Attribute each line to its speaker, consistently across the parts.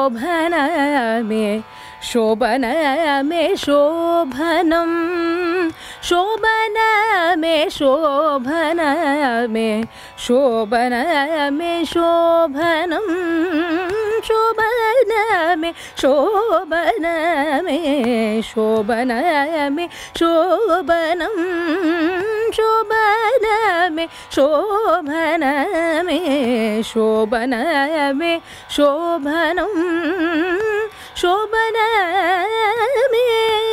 Speaker 1: शोभनमे शोभनमे शोभनं शोभनमे शोभनमे शोभनमे शोभनं शोभनमे शोभनमे शोभनमे शोभनं शोभनमे शोभनमे शोभनमे शोभनं शोभनमे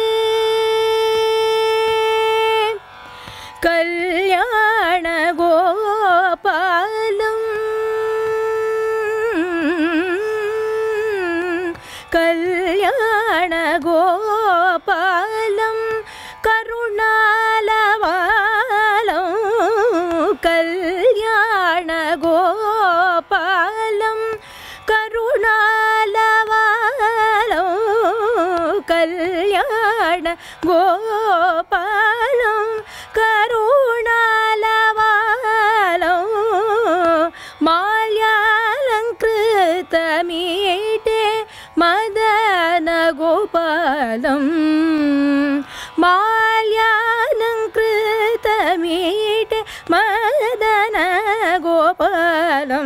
Speaker 1: कल्याणगोपालम् कल्याणगोपालं करुणालवालं कल्याणगोपालं करुणालवालं कल्याण गोपालं करुणालवालं माल्यालङ्कृतमीटे मदनगोपालं माल्यालङ्कृतमीटे मदनगोपालं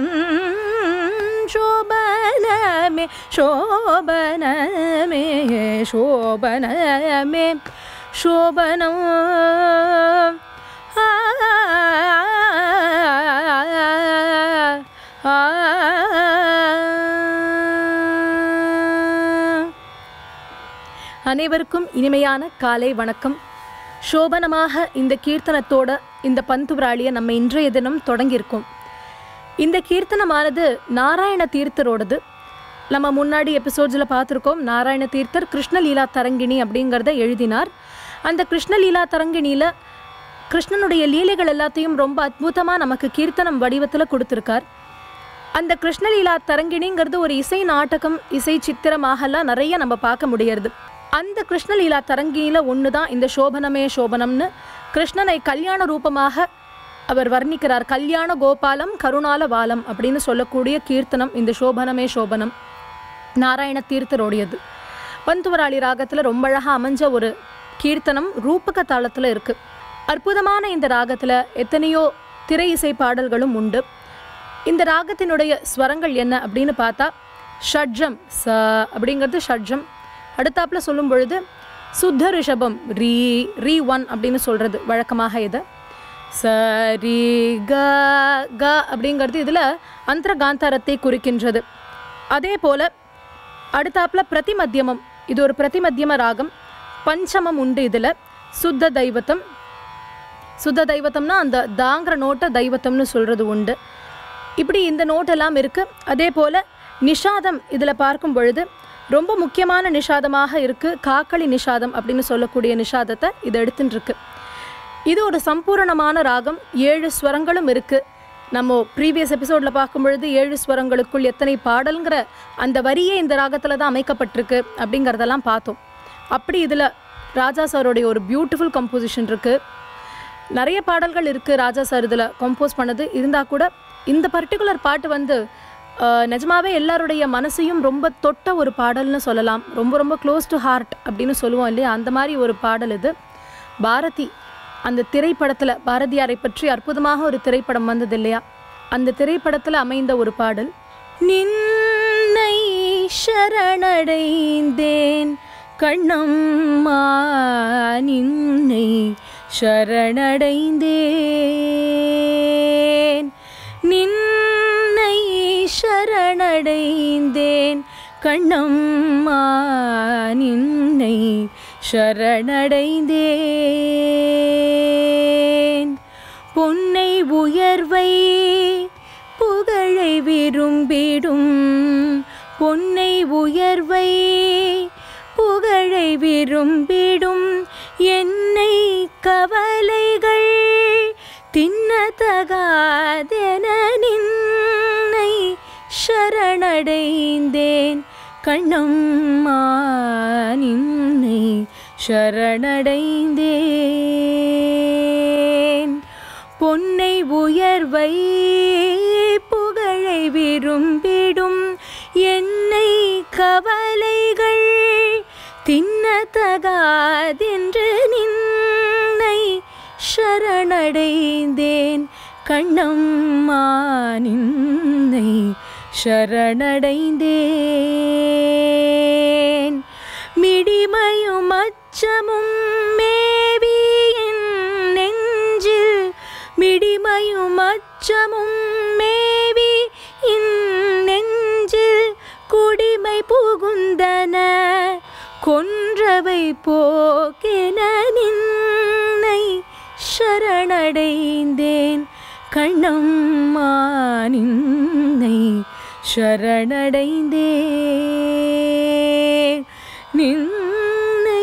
Speaker 1: शोभनमे शोभनमे शोभनमे शोभनं आ அனைவருக்கும் இனிமையான காலை வணக்கம் சோபனமாக இந்த கீர்த்தனத்தோட இந்த பந்துராளியை நம்ம இன்றைய தினம் தொடங்கியிருக்கோம் இந்த கீர்த்தனமானது நாராயண தீர்த்தரோடது நம்ம முன்னாடி எபிசோட்ஸில் பார்த்துருக்கோம் நாராயண தீர்த்தர் கிருஷ்ணலீலா தரங்கிணி அப்படிங்கிறத எழுதினார் அந்த கிருஷ்ணலீலா தரங்கிணியில் கிருஷ்ணனுடைய லீலைகள் எல்லாத்தையும் ரொம்ப அற்புதமாக நமக்கு கீர்த்தனம் வடிவத்தில் கொடுத்துருக்கார் அந்த கிருஷ்ணலீலா தரங்கிணிங்கிறது ஒரு இசை நாடகம் இசை சித்திரமாகலாம் நிறைய நம்ம பார்க்க முடியறது அந்த கிருஷ்ணலீலா தரங்கிணியில் ஒன்று தான் இந்த சோபனமே சோபனம்னு கிருஷ்ணனை கல்யாண ரூபமாக அவர் வர்ணிக்கிறார் கல்யாண கோபாலம் கருணால வாலம் அப்படின்னு சொல்லக்கூடிய கீர்த்தனம் இந்த சோபனமே சோபனம் நாராயண தீர்த்தரோடையது பந்துவராளி ராகத்தில் ரொம்ப அழகாக அமைஞ்ச ஒரு கீர்த்தனம் ரூபக தாளத்தில் இருக்குது அற்புதமான இந்த ராகத்தில் எத்தனையோ திரை இசை பாடல்களும் உண்டு இந்த ராகத்தினுடைய ஸ்வரங்கள் என்ன அப்படின்னு பார்த்தா ஷட்ஜம் ச அப்படிங்கிறது ஷட்ஜம் அடுத்தாப்புல சொல்லும் பொழுது சுத்த ரிஷபம் ரீ ரீ ஒன் அப்படின்னு சொல்கிறது வழக்கமாக இதை ச ரீ க க அப்படிங்கிறது இதில் அந்தர காந்தாரத்தை குறிக்கின்றது அதே போல் அடுத்தாப்புல பிரதிமத்தியமம் இது ஒரு பிரதிமத்தியம ராகம் பஞ்சமம் உண்டு இதில் சுத்த தெய்வத்தம் சுத்த தெய்வத்தம்னா அந்த தாங்கிற நோட்டை தெய்வத்தம்னு சொல்கிறது உண்டு இப்படி இந்த நோட்டெல்லாம் இருக்குது அதே போல் நிஷாதம் இதில் பார்க்கும் பொழுது ரொம்ப முக்கியமான நிஷாதமாக இருக்குது காக்களி நிஷாதம் அப்படின்னு சொல்லக்கூடிய நிஷாதத்தை இது எடுத்துட்டு இருக்கு இது ஒரு சம்பூரணமான ராகம் ஏழு ஸ்வரங்களும் இருக்குது நம்ம ப்ரீவியஸ் எபிசோடில் பார்க்கும் பொழுது ஏழு ஸ்வரங்களுக்குள் எத்தனை பாடல்ங்கிற அந்த வரியே இந்த ராகத்தில் தான் அமைக்கப்பட்டிருக்கு அப்படிங்கிறதெல்லாம் பார்த்தோம் அப்படி இதில் ராஜா சாரோடைய ஒரு பியூட்டிஃபுல் கம்போசிஷன் இருக்குது நிறைய பாடல்கள் இருக்குது ராஜா சார் இதில் கம்போஸ் பண்ணது இருந்தால் கூட இந்த பர்டிகுலர் பாட்டு வந்து அஹ், நிஜமாவே எல்லாருடைய மனசையும் ரொம்ப தொட்ட ஒரு பாடல்னு சொல்லலாம் ரொம்ப ரொம்ப க்ளோஸ் டு ஹார்ட் அப்படின்னு சொல்லுவோம் இல்லையா அந்த மாதிரி ஒரு பாடல் இது பாரதி அந்த திரைப்படத்தில் பாரதியாரை பற்றி அற்புதமாக ஒரு திரைப்படம் வந்தது இல்லையா அந்த திரைப்படத்தில் அமைந்த ஒரு பாடல் நின்னை சரணடைந்தேன் கண்ணம்மா நின்னை சரணடைந்தேன் நின்னை சரணடைந்தேன் கண்ணம்மா நின்னை சரணடைந்தேன் பொன்னை உயர்வை புகழை விரும்பிடும் பொன்னை உயர்வை புகழை விரும்பிடும் என்னை கவலைகள் தின்னதகாதென நின்னை சரணடைந்தேன் கண்ணம்மா நின்னை சரணடைந்தேன் பொன்னை உயர்வை புகழை விரும்பிடும் என்னை கவலைகள் தின்னத்தகாதென்று நின்னை சரணடைந்தேன் கண்ணம்மா நின்னை சரணடைந்தேன் மிடிமையும் அச்சமும் மேவி என் நெஞ்சில் மிடிமையும் அச்சமும் மேவி என் நெஞ்சில் குடிமை புகுந்தன கொன்றவை போக்கென நின்னை சரணடைந்தேன் கண்ணம்மா நின்னை சரணடைந்தேன் நின்னை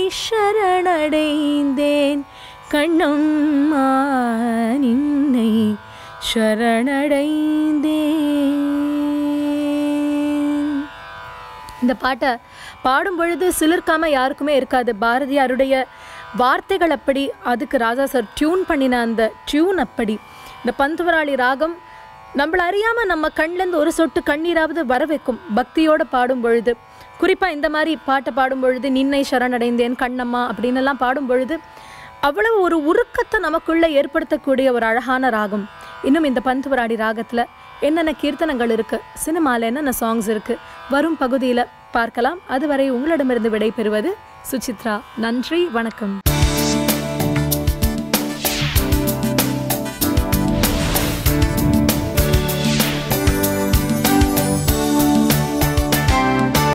Speaker 1: சரணடைந்தேன் கண்ணம்மா நின்னை சரணடைந்தேன் இந்த பாட்டை பாடும் பொழுது சிலிர்க்காம யாருக்குமே இருக்காது பாரதியாருடைய வார்த்தைகள் அப்படி அதுக்கு ராஜா சார் டியூன் பண்ணின அந்த டியூன் அப்படி இந்த பந்துவராளி ராகம் நம்மள அறியாம நம்ம கண்லேருந்து ஒரு சொட்டு கண்ணீராவது வர வைக்கும் பக்தியோட பாடும் பொழுது குறிப்பாக இந்த மாதிரி பாட்டை பாடும் பொழுது நின்னை சரணடைந்தேன் கண்ணம்மா அப்படின்னு எல்லாம் பாடும் பொழுது அவ்வளவு ஒரு உருக்கத்தை நமக்குள்ள ஏற்படுத்தக்கூடிய ஒரு அழகான ராகம் இன்னும் இந்த பந்துவராடி ராகத்தில் என்னென்ன கீர்த்தனங்கள் இருக்கு சினிமாவில் என்னென்ன சாங்ஸ் இருக்கு வரும் பகுதியில் பார்க்கலாம் அதுவரை உங்களிடமிருந்து விடை பெறுவது சுசித்ரா நன்றி வணக்கம்